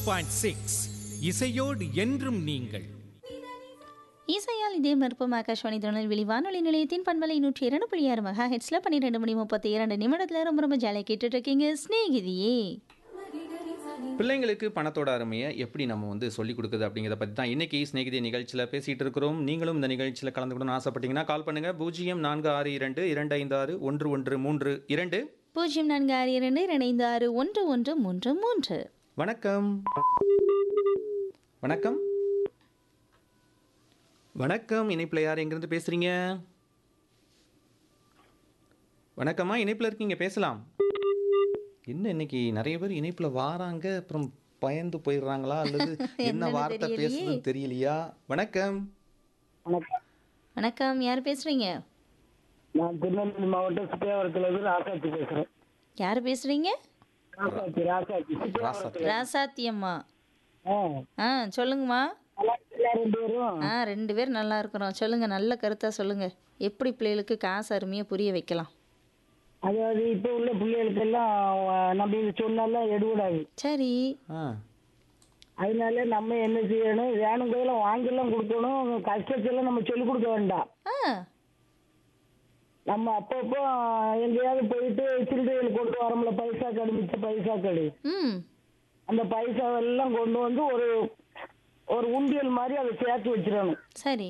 Point six இசையோடு என்றும் நீங்கள் இசையால் இதே மறுப்பும் ஆகாஷ்வாணி திருநெல்வேலி வானொலி நிலையத்தின் பண்பலை நூற்றி இரண்டு புள்ளி ஆறு மகா ஹெட்ஸில் பன்னிரெண்டு மணி முப்பத்தி இரண்டு நிமிடத்தில் ரொம்ப ரொம்ப ஜாலியாக கேட்டுட்டு இருக்கீங்க ஸ்நேகிதியே பிள்ளைங்களுக்கு பணத்தோட அருமையை எப்படி நம்ம வந்து சொல்லிக் கொடுக்குது அப்படிங்கிறத பற்றி தான் இன்னைக்கு ஸ்நேகிதி நிகழ்ச்சியில் பேசிகிட்டு இருக்கிறோம் நீங்களும் இந்த நிகழ்ச்சியில் கலந்துக்கணும்னு ஆசைப்பட்டீங்கன்னா கால் பண்ணுங்கள் பூஜ்ஜியம் நான்கு ஆறு இரண்டு இரண்டு ஐந்து ஆறு ஒன்று ஒன்று மூன்று இரண்டு பூஜ்ஜியம் நான்கு ஆறு இரண்டு இரண்டு ஆறு ஒன்று ஒன்று மூன்று மூன்று வணக்கம் வணக்கம் வணக்கம் இணைப்பில் யார் எங்கேருந்து பேசுகிறீங்க வணக்கம்மா இணைப்பில் இருக்கீங்க பேசலாம் என்ன இன்னைக்கு நிறைய பேர் இணைப்பில் வாராங்க அப்புறம் பயந்து போயிடுறாங்களா அல்லது என்ன என்னன்னு வார்த்தை தெரியலையே. பேசுதுன்னு தெரியலையா வணக்கம் வணக்கம் வணக்கம் யார் பேசுறீங்க நான் திருநெல்வேலி மாவட்டம் சுப்பியாவரத்துல இருந்து ராசாத்தி பேசுறேன் யார் பேசுறீங்க ராசாத்தி ராசாத்தி ராசா ராசாத்தி அம்மா ஆ ஆ சொல்லுங்கம்மா நல்லா இருக்கீங்களா ரெண்டு பேரும் ஆ ரெண்டு பேர் நல்லா இருக்கிறோம் சொல்லுங்க நல்ல கருத்தா சொல்லுங்க எப்படி பிள்ளைகளுக்கு காசு அருமையாக புரிய வைக்கலாம் அதாவது இப்ப உள்ள பிள்ளைகளுக்கெல்லாம் அஹ், நம்ம இது சொன்னாலும் எடுபடாது சரி ஆ அதனால நம்ம என்ன செய்யணும் வேணுங்கிறதெல்லாம் வாங்கிலாம் கொடுக்கணும் கஷ்டத்தெல்லாம் நம்ம சொல்லிக் கொடுக்க வேண்டாம் ஆ நம்ம அப்பப்போ எங்கேயாவது போயிட்டு சில்லறைகள் கொண்டு வரோம்ல பைசா கடை மிச்ச பைசா கடை ம் அந்த பைசாவெல்லாம் கொண்டு வந்து ஒரு ஒரு உண்டியல் மாதிரி அதை சேர்த்து வச்சிடணும் சரி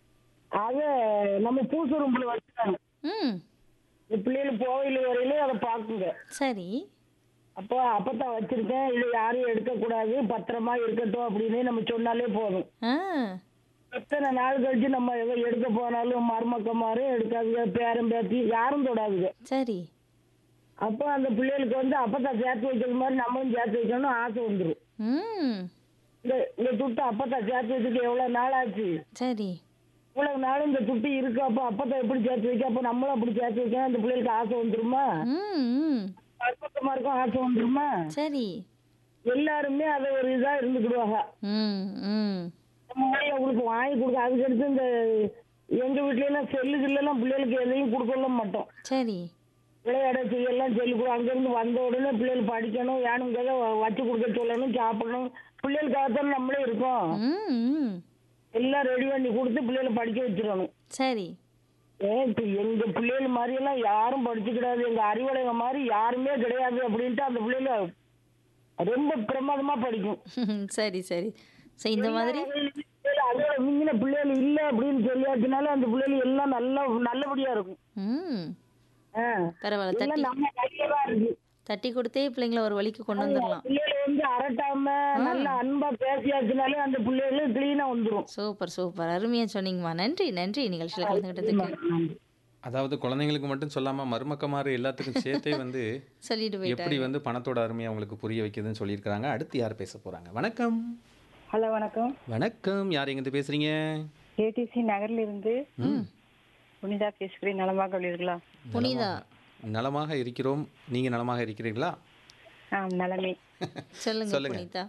அதை நம்ம பூசு ரூம்ல வச்சிடணும் ம் இந்த பிள்ளைகள் போகையில் வரையிலும் அதை பார்க்குங்க சரி அப்போ அப்பதான் வச்சிருக்கேன் இது யாரும் எடுக்கக்கூடாது பத்திரமா இருக்கட்டும் அப்படின்னு நம்ம சொன்னாலே போதும் ஆ எத்தனை நாள் கழிச்சு நம்ம எதோ எடுக்க போனாலும் மருமக்கமாரு எடுக்காதுங்க பேரம் பேத்தி யாரும் தொடாதுங்க சரி அப்போ அந்த பிள்ளைகளுக்கு வந்து அப்பதான் சேர்த்து வைக்கிற மாதிரி நம்மளும் சேர்த்து வைக்கணும்னு ஆசை வந்துடும் ம் இந்த இந்த துட்டு அப்பதான் சேர்த்து வச்சுட்டு எவ்வளவு நாள் ஆச்சு சரி இவ்வளவு நாள் இந்த துட்டு இருக்கு அப்போ அப்பதான் எப்படி சேர்த்து வைக்க அப்போ நம்மளும் அப்படி சேர்த்து வைக்கணும் அந்த பிள்ளைகளுக்கு ஆசை வந்துருமா ம் ம் மருமக்கமாருக்கும் ஆசை வந்துருமா சரி எல்லாருமே அதை ஒரு இதா இருந்துக்கிடுவாங்க ம் ம் நம்ம போய் அவங்களுக்கு வாங்கி கொடுக்க அதுக்கடுத்து இந்த எங்க வீட்ல எல்லாம் செல்லு கில்லெல்லாம் பிள்ளைகளுக்கு எதையும் கொடுக்கல மாட்டோம் சரி விளையாட செய்யலாம் செல்லு கூட அங்கிருந்து வந்த உடனே பிள்ளைகள் படிக்கணும் வேணுங்கிறத வ- வச்சு கொடுக்க சொல்லணும் சாப்பிடணும் பிள்ளைகளுக்காகத்தான் நம்மளே இருக்கோம் ம் ம் எல்லாம் ரெடி பண்ணி கொடுத்து பிள்ளைகளை படிக்க வச்சிடணும் சரி ஏன் இப்ப எங்க பிள்ளைகள் மாதிரி எல்லாம் யாரும் படிச்சுக்கிடாது எங்க அறிவுடைங்க மாதிரி யாருமே கிடையாது அப்படின்ட்டு அந்த பிள்ளைங்க ரொம்ப பிரமாதமா படிக்கும் சரி சரி சரி இந்த மாதிரி அதோட மிஞ்சின பிள்ளைகள் இல்ல அப்படின்னு சொல்லியாச்சுனால அந்த பிள்ளைகள் எல்லாம் நல்ல நல்லபடியா இருக்கும் ம் ஆ. பரவாயில்ல தட்டி எல்லாம் நம்ம கையில தான் இருக்கு தட்டி கொடுத்தே பிள்ளைங்களை ஒரு வழிக்கு கொண்டு வந்துடலாம் பிள்ளைகள் வந்து அரட்டாம நல்ல அன்பா பேசியாச்சுனாலே அந்த பிள்ளைகளும் கிளீனா வந்துரும் சூப்பர் சூப்பர் அருமையா சொன்னீங்கம்மா நன்றி நன்றி நிகழ்ச்சியில் கலந்துக்கிட்டதுக்கு அதாவது குழந்தைங்களுக்கு மட்டும் சொல்லாமல் மருமக்கமாறு எல்லாத்துக்கும் சேர்த்தே வந்து சொல்லிட்டு போயிட்டாங்க எப்படி வந்து பணத்தோட அருமையை அவங்களுக்கு புரிய வைக்குதுன்னு சொல்லியிருக்கிறாங்க அடுத்து யார் பேச போகிறாங்க வணக்கம் ஹலோ வணக்கம் வணக்கம் யார் எங்கேருந்து பேசுகிறீங்க ஏடிசி நகர்ல இருந்து புனிதா பேசுகிறேன் நலமாக உள்ளீர்களா புனிதா நலமாக இருக்கிறோம் நீங்கள் நலமாக இருக்கிறீர்களா ஆ நலமே சொல்லுங்க சொல்லுங்க. புனிதா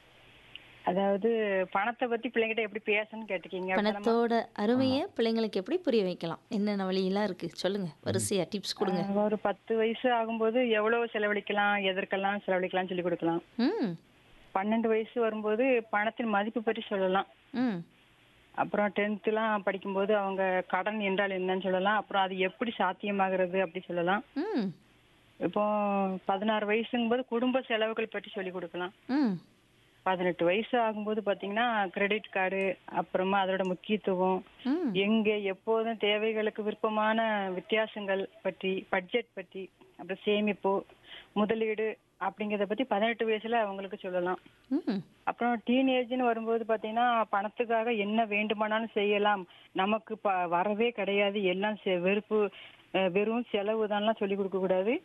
அதாவது பணத்தை பத்தி பிள்ளைங்கிட்ட எப்படி பேசணும்னு கேட்டுக்கீங்க பணத்தோட அருமையை பிள்ளைங்களுக்கு எப்படி புரிய வைக்கலாம் என்னென்ன வழியெல்லாம் இருக்கு சொல்லுங்க வரிசையா டிப்ஸ் கொடுங்க ஆ, ஒரு பத்து வயசு ஆகும்போது எவ்வளவு செலவழிக்கலாம் எதற்கெல்லாம் செலவழிக்கலாம் சொல்லி கொடுக்கலாம் ம் பன்னெண்டு வயசு வரும்போது பணத்தின் மதிப்பு பற்றி சொல்லலாம் ம் அப்புறம் டென்த்துலாம் படிக்கும்போது அவங்க கடன் என்றால் என்னன்னு சொல்லலாம் அப்புறம் அது எப்படி சாத்தியமாகிறது அப்படி சொல்லலாம் ம் இப்போ பதினாறு வயசுங்கும்போது குடும்ப செலவுகள் பற்றி சொல்லி கொடுக்கலாம் ம் பதினெட்டு வயசு ஆகும்போது பாத்தீங்கன்னா கிரெடிட் கார்டு அப்புறமா அதோட முக்கியத்துவம் ம் எங்க எப்போதும் தேவைகளுக்கு விருப்பமான வித்தியாசங்கள் பற்றி பட்ஜெட் பற்றி அப்புறம் சேமிப்பு முதலீடு அப்படிங்கறத பத்தி பதினெட்டு வயசுல அவங்களுக்கு சொல்லலாம் ம் அப்புறம் டீனேஜ்னு வரும்போது பாத்தீங்கன்னா பணத்துக்காக என்ன வேண்டுமானாலும் செய்யலாம் நமக்கு ப வரவே கிடையாது எல்லாம் செ- வெறுப்பு அஹ் வெறும் செலவு தான்லாம் சொல்லி கொடுக்க கூடாது